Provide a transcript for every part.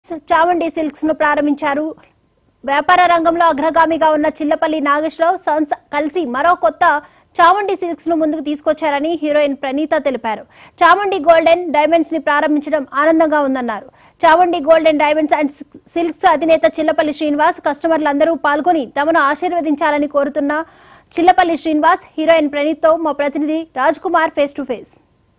చావండి సిల్క్స్ ను ప్రారంభించారు వ్యాపార రంగంలో అగ్రగామిగా ఉన్న చిల్లపల్లి నాగేశ్వరరావు సన్స్ కలిసి మరో కొత్త చాముండి సిల్క్స్ ను ముందుకు తీసుకొచ్చారని హీరోయిన్ ప్రణీత తెలిపారు చాముండి గోల్డెన్ డైమండ్స్ ని ప్రారంభించడం ఆనందంగా ఉందన్నారు Chamundi golden diamonds and silks అధినేత చిల్లపల్లి శ్రీనివాస్ కస్టమర్లందరూ పాల్గొని తమను ఆశీర్వదించాలని కోరుతున్న చిల్లపల్లి శ్రీనివాస్ హీరోయిన్ ప్రణీత్తో మా ప్రతినిధి Raj Kumar face to face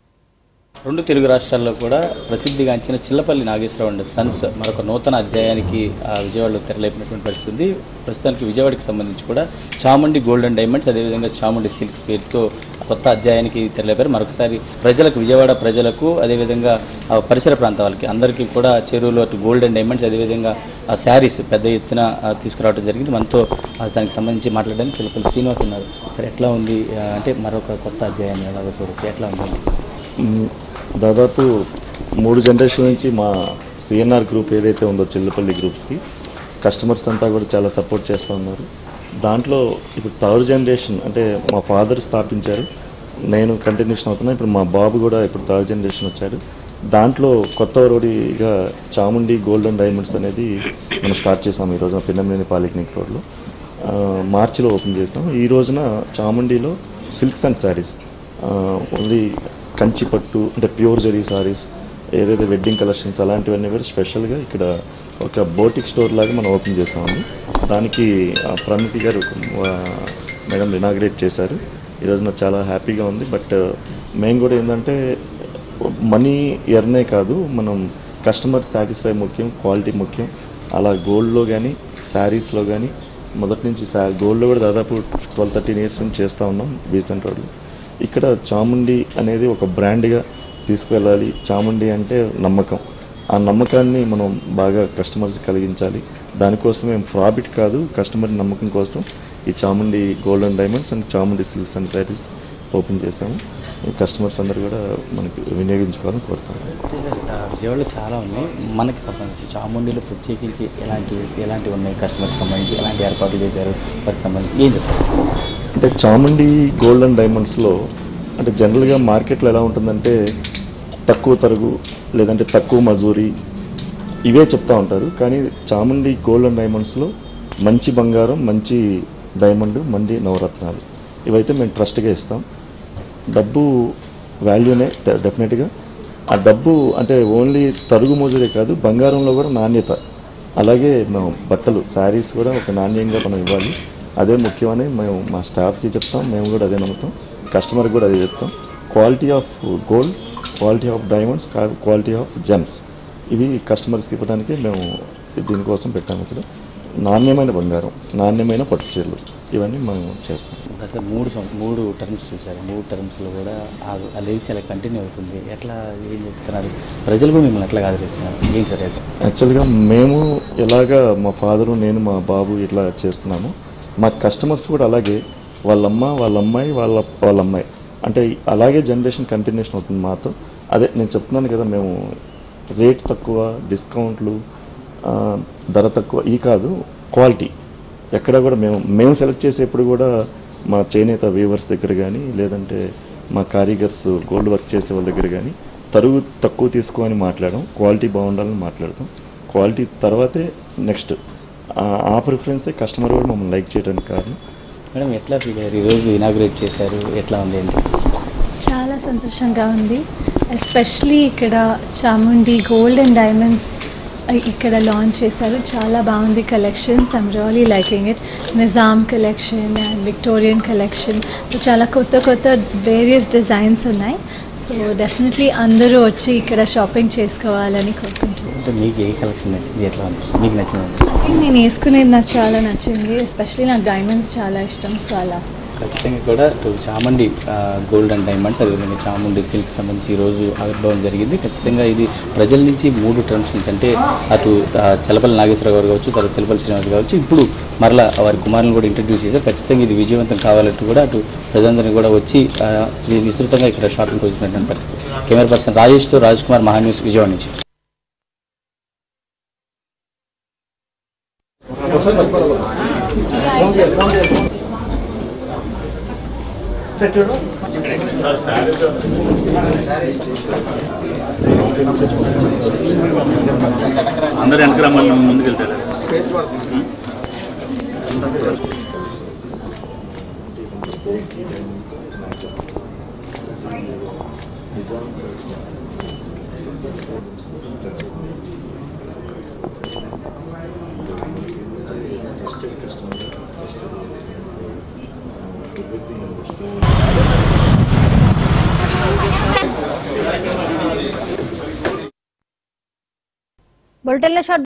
రెండు తెలుగు రాష్ట్రాల్లో కూడా ప్రసిద్ధిగాంచిన చిల్లపల్లి నాగేశ్వరరావు అండ్ సన్స్ మరొక నూతన అధ్యాయానికి ఆ, విజయవాడలో తెరలేపినటువంటి పరిస్థితి ఉంది ప్రస్తుతానికి విజయవాడకి సంబంధించి కూడా చాముండి గోల్డెన్ డైమండ్స్ అదేవిధంగా చాముండి సిల్క్స్ పేరుతో కొత్త అధ్యాయానికి తెరలేపారు మరొకసారి ప్రజలకు విజయవాడ ప్రజలకు అదేవిధంగా ఆ, పరిసర ప్రాంతాలకి అందరికీ కూడా చెరువులో అటు గోల్డెన్ డైమండ్స్ అదేవిధంగా ఆ శారీస్ పెద్ద ఎత్తున ఆ, తీసుకురావడం జరిగింది మనతో ఆ, దానికి సంబంధించి మాట్లాడడానికి చిల్లపల్లి శ్రీనివాస్ ఉన్నారు సరే ఎట్లా ఉంది ఆ, అంటే మరొక కొత్త అధ్యాయాన్ని ఎలాగో చూడొచ్చు ఎట్లా ఉంది మ్, దాదాపు మూడు జనరేషన్ నుంచి మా సిఎన్ఆర్ గ్రూప్ ఏదైతే ఉందో చిల్లపల్లి గ్రూప్స్కి కస్టమర్స్ అంతా కూడా చాలా సపోర్ట్ చేస్తూ ఉన్నారు దాంట్లో ఇప్పుడు థర్డ్ జనరేషన్ అంటే మా ఫాదర్ స్థాపించారు నేను కంటిన్యూషన్ అవుతున్నా ఇప్పుడు మా బాబు కూడా ఇప్పుడు థర్డ్ జనరేషన్ వచ్చారు దాంట్లో కొత్త రోడిగా చాముండి గోల్డెన్ డైమండ్స్ అనేది మనం స్టార్ట్ చేసాం ఈ రోజున పిన్నమనేని పాలిటెక్నిక్ రోడ్లో ఆ, మార్చిలో ఓపెన్ చేసాం ఈ రోజున చాముండిలో silks and sarees only Kanchi పట్టు అంటే ప్యూర్ జరీ సారీస్ ఏదైతే వెడ్డింగ్ కలెక్షన్స్ అలాంటివన్నీ కూడా స్పెషల్గా ఇక్కడ ఒక బోటిక్ స్టోర్ లాగా మనం ఓపెన్ చేసామండి దానికి ఆ, ప్రణీతి గారు ఆ, మేడం ఇనాగ్రేట్ చేశారు ఈరోజు నాకు చాలా హ్యాపీగా ఉంది బట్ మేము కూడా ఏంటంటే మనీ ఎర్నే కాదు మనం కస్టమర్ సాటిస్ఫై ముఖ్యం క్వాలిటీ ముఖ్యం అలా గోల్డ్లో కానీ శారీస్లో కానీ మొదటి నుంచి సా గోల్డ్లో కూడా దాదాపు ట్వెల్వ్ థర్టీన్ ఇయర్స్ నుంచి చేస్తూ ఉన్నాం బీసెంట్ రోడ్లో ఇక్కడ చాముండి అనేది ఒక బ్రాండ్గా తీసుకువెళ్ళాలి చాముండి అంటే నమ్మకం ఆ నమ్మకాన్ని మనం బాగా కస్టమర్స్ కలిగించాలి దానికోసం మేము ప్రాఫిట్ కాదు కస్టమర్ నమ్మకం కోసం ఈ Chamundi golden diamonds and Chamundi silks and sarees open చేసాము ఈ కస్టమర్స్ అందరూ కూడా మనకి వినియోగించుకోవాలని కోరుతున్నాను ఆ, విజయవాడలో చాలా ఉన్నాయి మనకి సంబంధించి చాముండిలో ప్రత్యేకించి ఎలాంటి ఎలాంటివి ఉన్నాయి కస్టమర్కి సంబంధించి ఎలాంటి ఏర్పాట్లు చేశారు వాటికి సంబంధించి ఏం చెప్తారు అంటే చాముండి గోల్డ్ అండ్ డైమండ్స్లో అంటే జనరల్గా మార్కెట్లో ఎలా ఉంటుందంటే తక్కువ తరుగు లేదంటే తక్కువ మజూరి ఇవే చెప్తా ఉంటారు కానీ చాముండి గోల్డ్ అండ్ డైమండ్స్లో మంచి బంగారం మంచి డైమండ్ మండి నవరత్నాలు ఇవైతే మేము ట్రస్ట్గా ఇస్తాం డబ్బు వాల్యూనే డెఫినెట్గా ఆ డబ్బు అంటే ఓన్లీ తరుగు మోజుడే కాదు బంగారంలో కూడా నాణ్యత అలాగే మేము బట్టలు శారీస్ కూడా ఒక నాణ్యంగా మనం ఇవ్వాలి అదే ముఖ్యమని మేము మా స్టాఫ్కి చెప్తాం మేము కూడా అదే నమ్ముతాం కస్టమర్కి కూడా అదే చెప్తాం quality of gold quality of diamonds quality of gems ఇవి కస్టమర్స్కి ఇవ్వడానికి మేము దీనికోసం పెట్టాము ఇక్కడ నాణ్యమైన బంగారం నాణ్యమైన పట్టు చీరలు ఇవన్నీ మనం చేస్తాం అసలు మూడు సం- మూడు టర్మ్స్ చూశారు మూడు టర్మ్స్లో కూడా ఆ ఆ లేడీస్ అలా కంటిన్యూ అవుతుంది ఎట్లా ఏం చెప్తున్నారు ప్రజలు కూడా మిమ్మల్ని ఎట్లా ఆదరిస్తున్నారు ఏం సరే అయితే యాక్చువల్గా మేము ఎలాగా మా ఫాదరు నేను మా బాబు ఇట్లా చేస్తున్నాము మా కస్టమర్స్ కూడా అలాగే వాళ్ళమ్మ వాళ్ళ అమ్మాయి వాళ్ళ వాళ్ళ అమ్మాయి అంటే అలాగే జనరేషన్ కంటిన్యూషన్ అవుతుంది మాతో అదే నేను చెప్తున్నాను కదా మేము రేట్ తక్కువ డిస్కౌంట్లు ఆ, ధర తక్కువ ఈ కాదు క్వాలిటీ ఎక్కడ కూడా మేము మేము సెలెక్ట్ చేసేప్పుడు కూడా మా చేనేత వీవర్స్ దగ్గర కానీ లేదంటే మా కారీగర్స్ గోల్డ్ వర్క్ చేసే వాళ్ళ దగ్గర కానీ తరుగు తక్కువ తీసుకో అని మాట్లాడడం క్వాలిటీ బాగుండాలని మాట్లాడతాం క్వాలిటీ తర్వాతే నెక్స్ట్ ఆ ప్రిఫరెన్సే కస్టమర్ కూడా మమ్మల్ని లైక్ చేయడానికి కారణం మేడం ఎట్లా ఫీల్ అయ్యారు ఈరోజు ఇనాగ్రేట్ చేశారు ఎట్లా ఉంది ఏంటి చాలా సంతోషంగా ఉంది ఎస్పెషలీ ఇక్కడ చాముండి గోల్డ్ అండ్ డైమండ్స్ ఇక్కడ లాంచ్ చేశారు చాలా బాగుంది collections I'm really liking it Nizam collection and Victorian collection చాలా కొత్త కొత్త వేరియస్ డిజైన్స్ ఉన్నాయి సో డెఫినెట్లీ అందరూ వచ్చి ఇక్కడ షాపింగ్ చేసుకోవాలని కోరుకుంటున్నాను అంటే మీకు ఏ కలెక్షన్ నచ్చింది ఎట్లా ఉంది మీకు నచ్చింది I think నేను వేసుకునేది నాకు చాలా నచ్చింది ఎస్పెషలీ నాకు డైమండ్స్ చాలా ఇష్టం సో అలా ఖచ్చితంగా కూడా ఇటు చామండి ఆ, గోల్డ్ అండ్ డైమండ్స్ అదేవిధంగా చాముండి సిల్క్ సంబంధించి ఈ రోజు ఆవిర్భావం జరిగింది ఖచ్చితంగా ఇది ప్రజల నుంచి మూడు టర్మ్స్ నుంచి అంటే అటు ఆ, చలపల్లి నాగేశ్వరరావు గారు కావచ్చు తర్వాత చలపల్లి శ్రీనివాస్ కావచ్చు ఇప్పుడు మరలా వారి కుమారులను కూడా ఇంట్రడ్యూస్ చేశారు ఖచ్చితంగా ఇది విజయవంతం కావాలంటూ కూడా అటు ప్రజలందరినీ కూడా వచ్చి ఆ, వి- విస్తృతంగా ఇక్కడ షాపింగ్ వచ్చినటువంటి పరిస్థితి కెమెరా పర్సన్ రాజేష్తో రాజ్ కుమార్ మహా న్యూస్ విజయవాడ నుంచి అందరు వెనక రమ్మని ముందుకు వెళ్తారు బులెటిన్ల షాట్